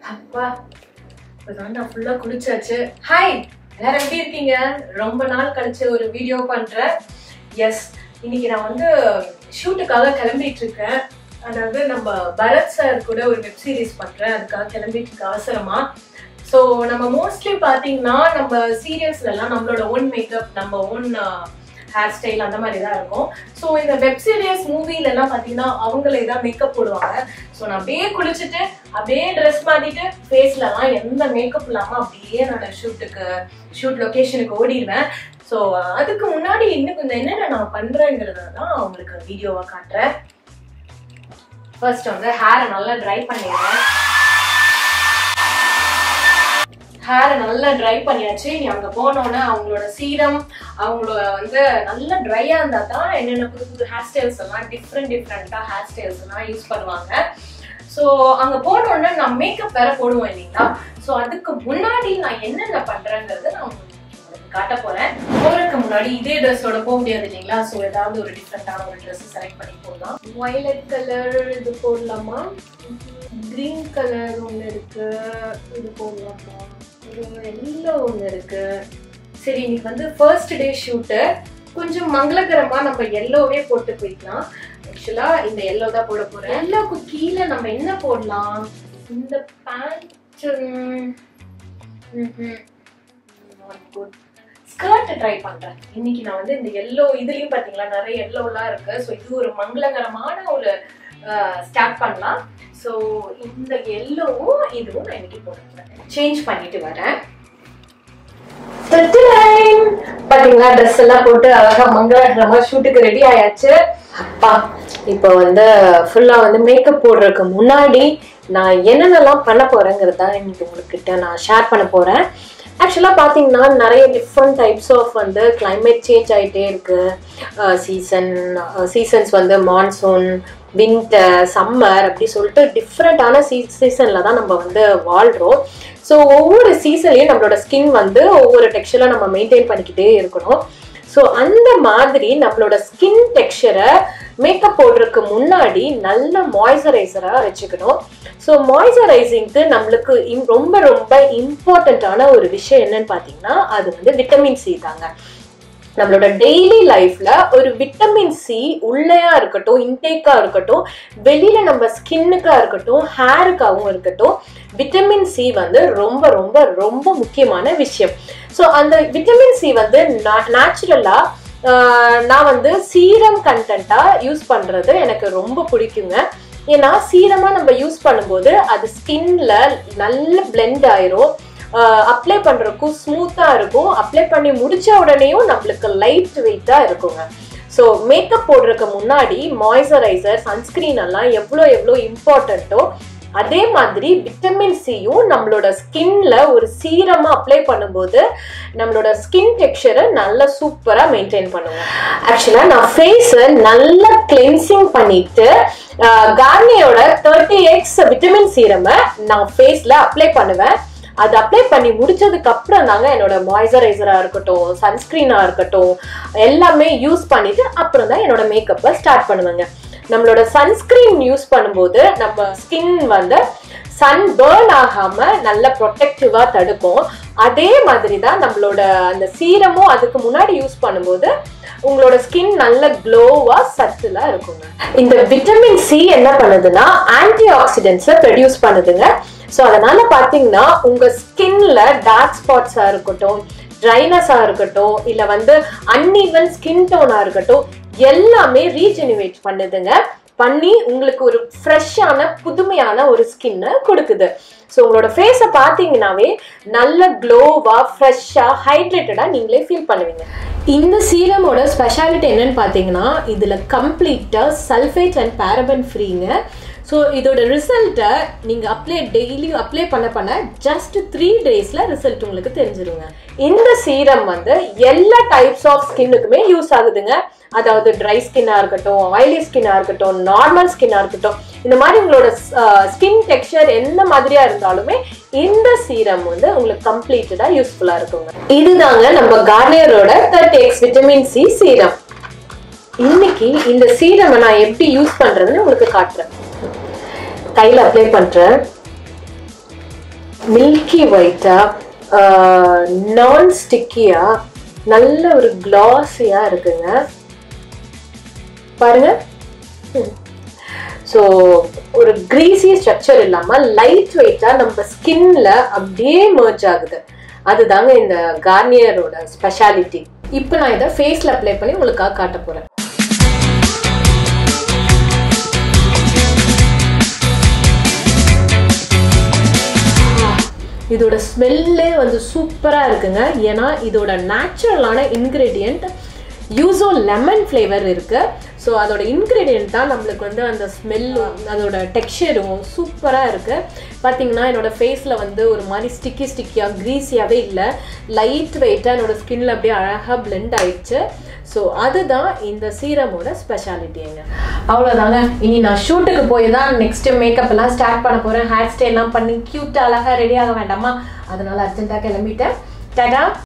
அப்பா இப்பதான் நான் ஃபுல்லா குளிச்சாச்சு ஹாய் எல்லாரும் எப்படி இருக்கீங்க ரொம்ப நாள் கழிச்சு ஒரு வீடியோ பண்றேன் எஸ் இன்னைக்கு நான் வந்து ஷூட்டுக்காக கிளம்பிட்டு இருக்கேன் அதாவது நம்ம பரத் சார் கூட ஒரு வெப் சீரிஸ் பண்றேன் அதுக்காக கிளம்பிட்டு இருக்க அவசரமா ஸோ நம்ம மோஸ்ட்லி பார்த்தீங்கன்னா நம்ம சீரியல்ஸ்ல எல்லாம் நம்மளோட ஓன் மேக்கப் நம்ம ஓன் ஹேர் ஸ்டைல் அந்த மாதிரி தான் இருக்கும் ஸோ இந்த வெப் சீரியஸ் மூவில எல்லாம் பார்த்தீங்கன்னா அவங்களே தான் மேக்கப் போடுவாங்க ஸோ நான் அப்படியே குளிச்சுட்டு அப்படியே ட்ரெஸ் மாத்திட்டு ஃபேஸ்லலாம் எந்த மேக்கப் இல்லாமல் அப்படியே நான் ஷூட்டுக்கு ஷூட் லொக்கேஷனுக்கு ஓடிடுவேன் ஸோ அதுக்கு முன்னாடி இன்னும் கொஞ்சம் என்னென்ன நான் பண்றேங்கிறத தான் உங்களுக்கு வீடியோவா காட்டுறேன் ஃபர்ஸ்ட் வந்து ஹேரை நல்லா ட்ரை பண்ணிடுறேன் ஹேரை நல்லா ட்ரை பண்ணியாச்சு நீ அங்கே போனோன்னே அவங்களோட சீரம் அவங்களோட வந்து நல்லா ட்ரையாக இருந்தால் தான் என்னென்ன புது புது ஹேர் ஸ்டைல்ஸ் எல்லாம் டிஃப்ரெண்ட் டிஃப்ரெண்ட்டாக ஹேர் ஸ்டைல்ஸ் எல்லாம் யூஸ் பண்ணுவாங்க ஸோ அங்கே போனோடனே நான் மேக்கப் வேற போடுவேன் இல்லைங்களா ஸோ அதுக்கு முன்னாடி நான் என்னென்ன பண்ணுறேங்கிறது நான் உங்களுக்கு காட்ட போறேன் போறதுக்கு முன்னாடி இதே ட்ரெஸ்ஸோட போக முடியாது இல்லைங்களா ஸோ ஏதாவது ஒரு டிஃப்ரெண்டான ஒரு ட்ரெஸ் செலக்ட் பண்ணி போடலாம் வயலட் கலர் இது போடலாமா கிரீன் கலர் ஒன்று இருக்கு இது போடலாமா எல்லோ ஒன்று இருக்கு சரி இன்னைக்கு வந்து ஃபர்ஸ்ட் டே ஷூட்டு கொஞ்சம் மங்களகரமா நம்ம எல்லோவே போட்டு போய்க்கலாம் ஆக்சுவலா இந்த எல்லோ தான் போட போறேன் எல்லோக்கு கீழே நம்ம என்ன போடலாம் இந்த பேண்ட் குட் ஸ்கர்ட் ட்ரை பண்றேன் இன்னைக்கு நான் வந்து இந்த எல்லோ இதுலயும் பாத்தீங்களா நிறைய எல்லோலாம் இருக்கு ஸோ இது ஒரு மங்களகரமான ஒரு ஸ்டார்ட் பண்ணலாம் ஸோ இந்த எல்லோவும் இதுவும் நான் இன்னைக்கு போட்டுக்கிறேன் சேஞ்ச் பண்ணிட்டு வரேன் பாத்தீங்களா ட்ரெஸ் எல்லாம் போட்டு அழகா மங்களகரமா ஷூட்டுக்கு ரெடி ஆயாச்சு அப்பா இப்போ வந்து ஃபுல்லா வந்து மேக்கப் போடுறதுக்கு முன்னாடி நான் என்னென்னலாம் பண்ண போறேங்கிறத இன்னைக்கு உங்ககிட்ட நான் ஷேர் பண்ண போறேன் ஆக்சுவலாக பார்த்தீங்கன்னா நிறைய டிஃப்ரெண்ட் டைப்ஸ் ஆஃப் வந்து கிளைமேட் சேஞ்ச் ஆகிட்டே இருக்கு சீசன் சீசன்ஸ் வந்து மான்சூன் வின்டர் சம்மர் அப்படி சொல்லிட்டு டிஃப்ரெண்ட்டான சீ சீசனில் தான் நம்ம வந்து வாழ்கிறோம் ஸோ ஒவ்வொரு சீசன்லேயும் நம்மளோட ஸ்கின் வந்து ஒவ்வொரு டெக்ஸ்டரில் நம்ம மெயின்டைன் பண்ணிக்கிட்டே இருக்கணும் ஸோ அந்த மாதிரி நம்மளோட ஸ்கின் டெக்ஸ்சரை மேக்கப் போடுறதுக்கு முன்னாடி நல்ல மாய்ஸ்சரைசராக வச்சுக்கணும் ஸோ மாய்ஸ்சரைசிங்க்கு நம்மளுக்கு ரொம்ப ரொம்ப இம்பார்ட்டண்ட்டான ஒரு விஷயம் என்னன்னு பார்த்தீங்கன்னா அது வந்து விட்டமின் சி தாங்க நம்மளோட டெய்லி லைஃப்ல ஒரு விட்டமின் சி உள்ளேயா இருக்கட்டும் இன்டேக்கா இருக்கட்டும் வெளியில நம்ம ஸ்கின்னுக்கா இருக்கட்டும் ஹேருக்காகவும் இருக்கட்டும் விட்டமின் சி வந்து ரொம்ப ரொம்ப ரொம்ப முக்கியமான விஷயம் ஸோ அந்த விட்டமின் சி வந்து நேச்சுரலா நான் வந்து சீரம் கண்டென்ட்டா யூஸ் பண்றது எனக்கு ரொம்ப பிடிக்குங்க ஏன்னா சீரமா நம்ம யூஸ் பண்ணும்போது அது ஸ்கின்ல நல்ல பிளெண்ட் ஆயிரும் அப்ளை பண்ணுறக்கும் ஸ்மூத்தாக இருக்கும் அப்ளை பண்ணி முடிச்ச உடனேயும் நம்மளுக்கு லைட் வெயிட்டாக இருக்குங்க ஸோ மேக்கப் போடுறதுக்கு முன்னாடி மாய்ஸ்சரைசர் சன்ஸ்கிரீன் எல்லாம் எவ்வளோ எவ்வளோ இம்பார்ட்டண்ட்டோ அதே மாதிரி விட்டமின் சியும் நம்மளோட ஸ்கின்ல ஒரு சீரமாக அப்ளை பண்ணும்போது நம்மளோட ஸ்கின் டெக்ஸ்சரை நல்லா சூப்பராக மெயின்டைன் பண்ணுவோம் ஆக்சுவலாக நான் ஃபேஸை நல்லா கிளென்சிங் பண்ணிட்டு கார்னியோட தேர்ட்டி எக்ஸ் விட்டமின் சீரமை நான் ஃபேஸில் அப்ளை பண்ணுவேன் அது அப்ளை பண்ணி முடிச்சதுக்கு அப்புறம் தாங்க என்னோட மாய்ஸ்சரைசரா இருக்கட்டும் சன்ஸ்கிரீனா இருக்கட்டும் எல்லாமே யூஸ் பண்ணிட்டு அப்புறம் தான் என்னோட மேக்கப்பை ஸ்டார்ட் பண்ணுவேங்க நம்மளோட சன்ஸ்கிரீன் யூஸ் பண்ணும்போது நம்ம ஸ்கின் வந்து சன் பேர்ன் ஆகாம நல்ல ப்ரொடெக்டிவா தடுக்கும் அதே மாதிரி தான் நம்மளோட அந்த சீரமும் அதுக்கு முன்னாடி யூஸ் பண்ணும்போது உங்களோட ஸ்கின் நல்ல க்ளோவா சட்டிலா இருக்குங்க இந்த விட்டமின் சி என்ன பண்ணுதுன்னா ஆன்டி ஆக்சிடென்ட்ஸை ப்ரொடியூஸ் பண்ணுதுங்க ஸோ அதனால பார்த்தீங்கன்னா உங்க ஸ்கின்ல டார்க் ஸ்பாட்ஸா இருக்கட்டும் ட்ரைனஸா இருக்கட்டும் இல்ல வந்து அன்இவன் ஸ்கின் டோனா இருக்கட்டும் எல்லாமே ரீஜெனிவேட் பண்ணுதுங்க பண்ணி உங்களுக்கு ஒரு ஃப்ரெஷ்ஷான புதுமையான ஒரு ஸ்கின்னை கொடுக்குது ஸோ உங்களோட ஃபேஸை பார்த்தீங்கன்னாவே நல்ல க்ளோவாக ஃப்ரெஷ்ஷாக ஹைட்ரேட்டடாக நீங்களே ஃபீல் பண்ணுவீங்க இந்த சீரமோட ஸ்பெஷாலிட்டி என்னன்னு பார்த்தீங்கன்னா இதில் கம்ப்ளீட்டாக சல்ஃபேட் அண்ட் பேரபன் ஃப்ரீங்க ஸோ இதோட ரிசல்ட்டை நீங்கள் அப்ளை டெய்லியும் அப்ளை பண்ண பண்ண ஜஸ்ட் த்ரீ டேஸில் ரிசல்ட் உங்களுக்கு தெரிஞ்சிருங்க இந்த சீரம் வந்து எல்லா டைப்ஸ் ஆஃப் ஸ்கின்னுக்குமே யூஸ் ஆகுதுங்க அதாவது ட்ரை ஸ்கின்னாக இருக்கட்டும் ஆயிலி ஸ்கின்னாக இருக்கட்டும் நார்மல் ஸ்கின்னாக இருக்கட்டும் இந்த மாதிரி உங்களோட ஸ்கின் டெக்ஸ்சர் எந்த மாதிரியா இருந்தாலுமே இந்த சீரம் வந்து உங்களுக்கு கம்ப்ளீட்டடாக யூஸ்ஃபுல்லாக இருக்குங்க இதுதாங்க நம்ம கார்னியரோட thirty X vitamin C serum இன்னைக்கு இந்த சீரமை நான் எப்படி யூஸ் பண்றேன்னு உங்களுக்கு காட்டுறேன் கையில் அப்ளை பண்றேன் மில்கி ஒயிட்டா நான் ஸ்டிக்கியா நல்ல ஒரு கிளாஸியா இருக்குங்க பாருங்க ஸோ ஒரு கிரீசி ஸ்ட்ரக்சர் இல்லாமல் லைட் வெயிட்டாக நம்ம ஸ்கின்ல அப்படியே மர்ஜ் ஆகுது அதுதாங்க இந்த கார்னியரோட ஸ்பெஷாலிட்டி இப்போ நான் இதை ஃபேஸில் அப்ளை பண்ணி உங்களுக்காக காட்ட போகிறேன் இதோட ஸ்மெல்லே வந்து சூப்பராக இருக்குங்க ஏன்னா இதோட நேச்சுரலான இன்க்ரீடியண்ட் யூஸோ லெமன் ஃப்ளேவர் இருக்கு ஸோ அதோட இன்க்ரீடியன்ட் தான் நம்மளுக்கு வந்து அந்த ஸ்மெல்லும் அதோட டெக்ஸ்சரும் சூப்பராக இருக்கு பார்த்தீங்கன்னா என்னோட ஃபேஸில் வந்து ஒரு மாதிரி ஸ்டிக்கி ஸ்டிக்கியாக க்ரீஸியாகவே இல்லை லைட் வெயிட்டாக என்னோட ஸ்கின்ல அப்படியே அழகாக பிளெண்ட் ஆயிடுச்சு ஸோ அதுதான் இந்த சீரமோட ஸ்பெஷாலிட்டிங்க அவ்வளோதாங்க இனி நான் ஷூட்டுக்கு போய் தான் நெக்ஸ்ட் மேக்கப் எல்லாம் ஸ்டார்ட் பண்ண போகிறேன் ஹேர் ஸ்டைல்லாம் பண்ணி க்யூட்டாக அழகாக ரெடி ஆக வேண்டாமா அதனால அர்ஜென்ட்டாக கிளம்பிட்டேன் டாடா